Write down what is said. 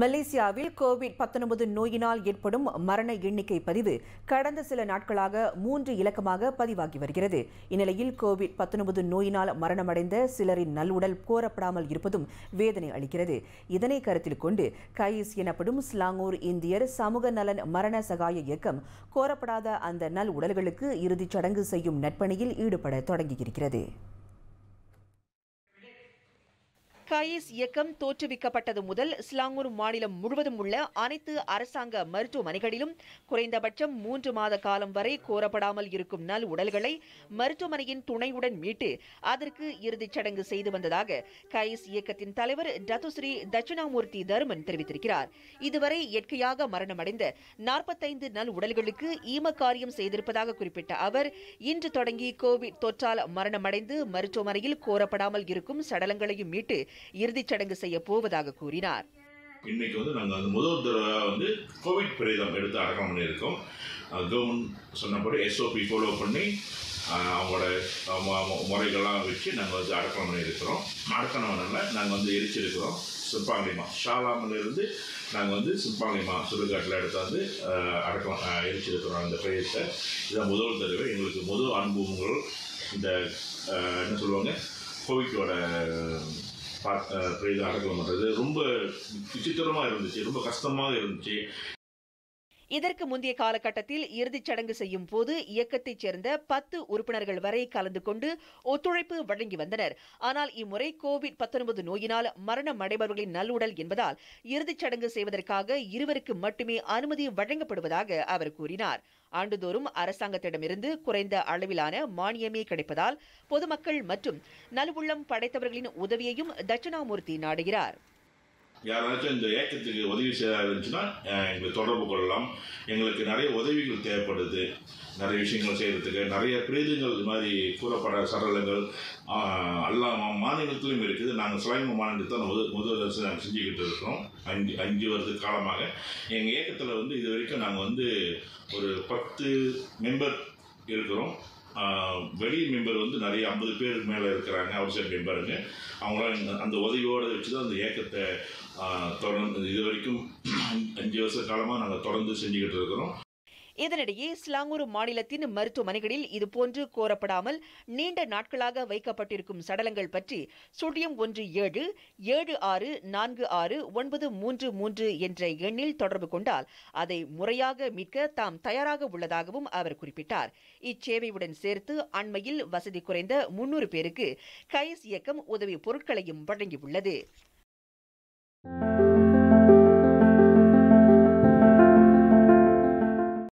மலேசியாவில் கோவிட் 19 நோயினால் ஏற்படும் மரண எண்ணிக்கை பதிவு கடந்த சில நாட்களாக மூன்று இலக்கமாக பதிவாகி வருகிறது இந்நிலையில் கோவிட் 19 நோயினால் மரணமடைந்த சிலரின் நல்உடல் கோரப்படாமல் இருப்பதும் வேதனை அளிக்கிறது இதனை கருத்தில் கொண்டு கைஸ் எனப்படும் ஸ்லாங்கூர் இந்தியர் சமூக நலன் மரண சகாய இயக்கம் கோரப்படாத அந்த நல் உடல்களுக்கு இறுதிச் சடங்கு செய்யும் நட்பணியில் ஈடுபட தொடங்கியிருக்கிறது கயஸ் இயக்கம் தோற்றுவிக்கப்பட்டது முதல் ஸ்லாங்கூர் மாநிலம் முழுவதும் உள்ள அனைத்து அரசாங்க மருத்துவமனைகளிலும் குறைந்தபட்சம் மூன்று மாத காலம் வரை கோரப்படாமல் இருக்கும் நல் உடல்களை மருத்துவமனையின் துணையுடன் மீட்டு அதற்கு இறுதிச் சடங்கு செய்து வந்ததாக கயஸ் இயக்கத்தின் தலைவர் டத்துஸ்ரீ தட்சிணாமூர்த்தி தருமன் தெரிவித்திருக்கிறார் இதுவரை இயற்கையாக மரணமடைந்த நாற்பத்தைந்து நல் உடல்களுக்கு ஈமக்காரியம் செய்திருப்பதாக குறிப்பிட்ட அவர் இன்று தொடங்கி கோவிட் தொற்றால் மரணமடைந்து மருத்துவமனையில் கோரப்படாமல் இருக்கும் சடலங்களையும் மீட்டு இறுதிச் சடங்கு செய்ய போவதாக கூறினார் இன்னைக்கு வந்து நாங்கள் வந்து முதல் தடவை வந்து கோவிட் பிரேதம் எடுத்து அடக்கம் பண்ணியிருக்கோம் கவர்மெண்ட் சொன்னபடி எஸ்ஓபி ஃபாலோ பண்ணி அஹ், அவங்களோட அஹ், மு- மு- முறைகள்லாம் வச்சு நாங்கள் வந்து அடக்கம் பண்ணியிருக்கிறோம் அடக்கணவனில் நாங்கள் வந்து எரிச்சிருக்கிறோம் சிம்பாங்கிலிமா ஷாலாமிலிருந்து நாங்கள் வந்து சிம்பாங்கிலிமா சுடுகாட்டில் எடுத்து வந்து அஹ், அடக்கம் அஹ், எரிச்சிருக்கிறோம் அந்த பிரேதத்தை இதான் முதல் தடவை எங்களுக்கு முதல் அனுபவங்கள் இந்த அஹ், என்ன சொல்லுவாங்க கோவிட்டோட பா- அஹ் பிரேதம் அடக்கம் பண்ணுறது ரொம்ப விசித்திரமாக இருந்துச்சு ரொம்ப கஷ்டமாக இருந்துச்சு இதற்கு முந்தைய காலகட்டத்தில் இறுதிச் சடங்கு செய்யும் போது இயக்கத்தைச் சேர்ந்த பத்து உறுப்பினர்கள் வரை கலந்து கொண்டு ஒத்துழைப்பு வழங்கி வந்தனர் ஆனால் இம்முறை கோவிட் 19 நோயினால் மரணம் அடைபவர்களின் நல்லுடல் என்பதால் இறுதிச் சடங்கு செய்வதற்காக இருவருக்கு மட்டுமே அனுமதி வழங்கப்படுவதாக அவர் கூறினார் ஆண்டுதோறும் அரசாங்கத்திடமிருந்து குறைந்த அளவிலான மானியமே கிடைப்பதால் பொதுமக்கள் மற்றும் நல்வுள்ளம் படைத்தவர்களின் உதவியையும் தட்சிணாமூர்த்தி நாடுகிறார் யாராச்சும் இந்த ஏக்கத்துக்கு உதவி செய்ய இருந்துச்சுன்னா அஹ், எங்களுக்கு தொடர்பு கொள்ளலாம் எங்களுக்கு நிறைய உதவிகள் தேவைப்படுது நிறைய விஷயங்கள் செய்கிறதுக்கு நிறைய பிரேதங்கள் இது மாதிரி கூறப்பட சடலங்கள் ஆஹ், எல்லா மா- மாநிலத்திலும் இருக்குது நாங்கள் சிலாய்ம மாநிலத்தை முதல் முதல் அரசு நாங்கள் செஞ்சுக்கிட்டு இருக்கிறோம் அஞ்சு அஞ்சு வருது காலமாக எங்கள் இயக்கத்தில் வந்து இது வரைக்கும் நாங்கள் வந்து ஒரு பத்து மெம்பர் இருக்கிறோம் ஆஹ், வெளி மெம்பர் வந்து நிறைய ஐம்பது பேர் மேலே இருக்கிறாங்க அவுட் மெம்பருங்க அவங்களாம் இந்த- அந்த உதவியோடு வச்சு தான் அந்த இயக்கத்தை ஆஹ், தொடர்ந்து இது வரைக்கும் அஞ்சு வருஷ காலமாக நாங்கள் தொடர்ந்து செஞ்சுக்கிட்டு இருக்கிறோம் இதனிடையே ஸ்லாங்கூர் மாநிலத்தின் மருத்துவமனைகளில் இதுபோன்று கோரப்படாமல் நீண்ட நாட்களாக வைக்கப்பட்டிருக்கும் சடலங்கள் பற்றி சுழியம் ஒன்று ஏழு ஏழு ஆறு நான்கு ஆறு ஒன்பது மூன்று மூன்று என்ற எண்ணில் தொடர்பு கொண்டால் அதை முறையாக மீட்க தாம் தயாராக உள்ளதாகவும் அவர் குறிப்பிட்டார் இச்சேவையுடன் சேர்த்து அண்மையில் வசதி குறைந்த முன்னூறு பேருக்கு கைஸ் இயக்கம் உதவி பொருட்களையும் வழங்கியுள்ளது